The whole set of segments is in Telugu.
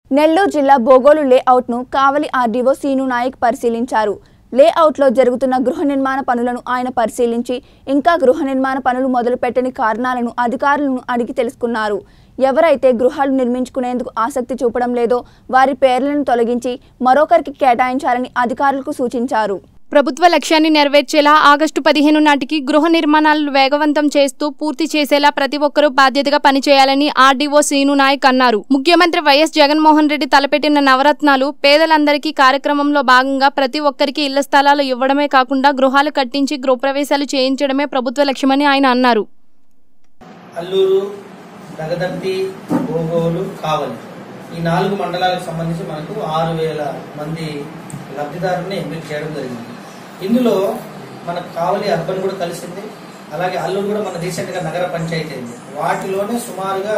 నెల్లూరు జిల్లా బోగోలు లేఅవుట్ను కావలి ఆర్డీఓ సీను నాయక్ పరిశీలించారు లేఅవుట్లో జరుగుతున్న గృహ నిర్మాణ పనులను ఆయన పరిశీలించి ఇంకా గృహ నిర్మాణ పనులు మొదలుపెట్టని కారణాలను అధికారులను అడిగి తెలుసుకున్నారు ఎవరైతే గృహాలు నిర్మించుకునేందుకు ఆసక్తి చూపడం లేదో వారి పేర్లను తొలగించి మరొకరికి కేటాయించాలని అధికారులకు సూచించారు ప్రభుత్వ లక్ష్యాన్ని నెరవేర్చేలా ఆగస్టు పదిహేను నాటికి గృహ నిర్మాణాలు వేగవంతం చేస్తూ పూర్తి చేసేలా ప్రతి ఒక్కరూ బాధ్యతగా పనిచేయాలని ఆర్డీఓ శ్రీను నాయక్ అన్నారు ముఖ్యమంత్రి వైఎస్ జగన్మోహన్ రెడ్డి తలపెట్టిన నవరత్నాలు పేదలందరికీ కార్యక్రమంలో భాగంగా ప్రతి ఒక్కరికి ఇళ్ల స్థలాలు ఇవ్వడమే కాకుండా గృహాలు కట్టించి గృహప్రవేశాలు చేయించడమే ప్రభుత్వ లక్ష్యమని ఆయన అన్నారు అల్లూరు దగదర్తి గోగోలు కావలి ఈ నాలుగు మండలాలకు సంబంధించి మనకు ఆరు వేల మంది లబ్ధిదారుని ఎంపిక చేయడం జరిగింది ఇందులో మనకు కావలి అర్బన్ కూడా కలిసింది అలాగే అల్లూరు కూడా మన రీసెంట్గా నగర పంచాయతీ అయింది వాటిలోనే సుమారుగా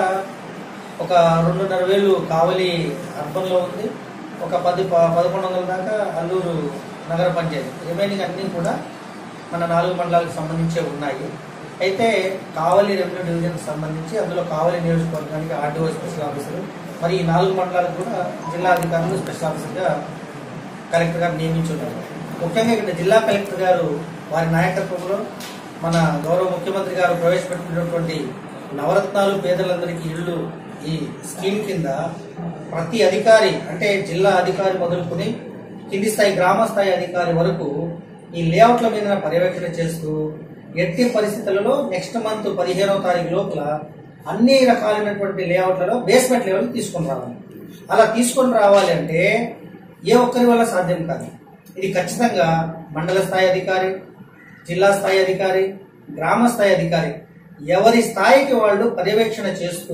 ఒక రెండున్నర వేలు కావలి అర్బన్లో ఉంది ఒక పది ప- పదకొండు వందల దాకా అల్లూరు నగర పంచాయతీ రిమైనింగ్ అన్నీ కూడా మన నాలుగు మండలాలకు సంబంధించే ఉన్నాయి అయితే కావలి రెవెన్యూ డివిజన్కి సంబంధించి అందులో కావలి నియోజకవర్గానికి ఆర్డీఓ స్పెషల్ ఆఫీసర్ మరి ఈ నాలుగు మండలాలకు కూడా జిల్లా అధికారులు స్పెషల్ ఆఫీసర్గా కలెక్టర్ గారు నియమించున్నారు ముఖ్యంగా ఇక్కడ జిల్లా కలెక్టర్ గారు వారి నాయకత్వంలో మన గౌరవ ముఖ్యమంత్రి గారు ప్రవేశపెట్టినటువంటి నవరత్నాలు పేదలందరికీ ఇళ్ళు ఈ స్కీమ్ కింద ప్రతి అధికారి అంటే జిల్లా అధికారి మొదలుకొని కింది స్థాయి గ్రామ స్థాయి అధికారి వరకు ఈ లేఅవుట్ల మీద పర్యవేక్షణ చేస్తూ ఎట్టి పరిస్థితులలో నెక్స్ట్ మంత్ పదిహేనవ తారీఖు లోపల అన్ని రకాలైనటువంటి లేఅవుట్లలో బేస్మెంట్ లెవెల్ తీసుకొని రావాలి అలా తీసుకొని రావాలి అంటే ఏ ఒక్కరి వల్ల సాధ్యం కాదు ఇది ఖచ్చితంగా మండల స్థాయి అధికారి జిల్లా స్థాయి అధికారి గ్రామ స్థాయి అధికారి ఎవరి స్థాయికి వాళ్ళు పర్యవేక్షణ చేస్తూ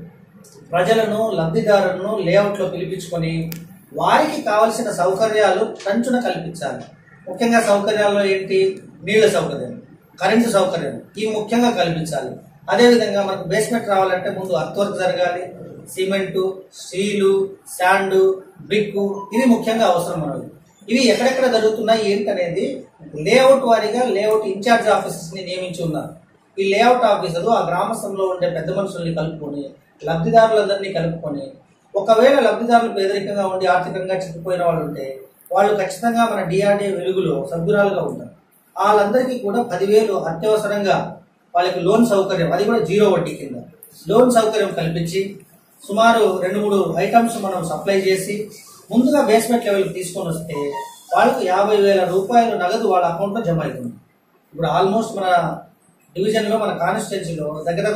ప్రజలను లబ్ధిదారులను లేఅవుట్లో పిలిపించుకొని వారికి కావలసిన సౌకర్యాలు కంచున కల్పించాలి ముఖ్యంగా సౌకర్యాల్లో ఏంటి నీళ్ల సౌకర్యం కరెంటు సౌకర్యం ఇవి ముఖ్యంగా కల్పించాలి అదేవిధంగా మనకు బేస్మెంట్ రావాలంటే ముందు అర్త్ వర్క్ జరగాలి సిమెంటు స్టీలు శాండ్ బ్రిక్ ఇది ముఖ్యంగా అవసరం మనకు ఇవి ఎక్కడెక్కడ జరుగుతున్నాయి ఏంటనేది లేఅవుట్ వారీగా లేఅవుట్ ఇన్ఛార్జ్ ఆఫీసర్స్ ని నియమించి ఉన్నారు ఈ లేఅవుట్ ఆఫీసరు ఆ గ్రామస్థంలో ఉండే పెద్ద మనుషుల్ని కలుపుకొని లబ్ధిదారులందరినీ కలుపుకొని ఒకవేళ లబ్ధిదారులు పేదరికంగా ఉండి ఆర్థికంగా చిక్కిపోయిన వాళ్ళు ఉంటే వాళ్ళు ఖచ్చితంగా మన డిఆర్డీఏ వెలుగులో సభ్యురాలుగా ఉంటారు వాళ్ళందరికీ కూడా పదివేలు అత్యవసరంగా వాళ్ళకి లోన్ సౌకర్యం అది కూడా జీరో వడ్డీ కింద లోన్ సౌకర్యం కల్పించి సుమారు రెండు మూడు ఐటమ్స్ మనం సప్లై చేసి ముందుగా బేస్మెంట్ లెవెల్ తీసుకొని వస్తే వాళ్ళకు యాభై వేల రూపాయలు నగదు వాళ్ళ అకౌంట్లో జమ అవుతుంది ఇప్పుడు ఆల్మోస్ట్ మన డివిజన్లో మన కాన్స్టిట్యున్సీలో దగ్గర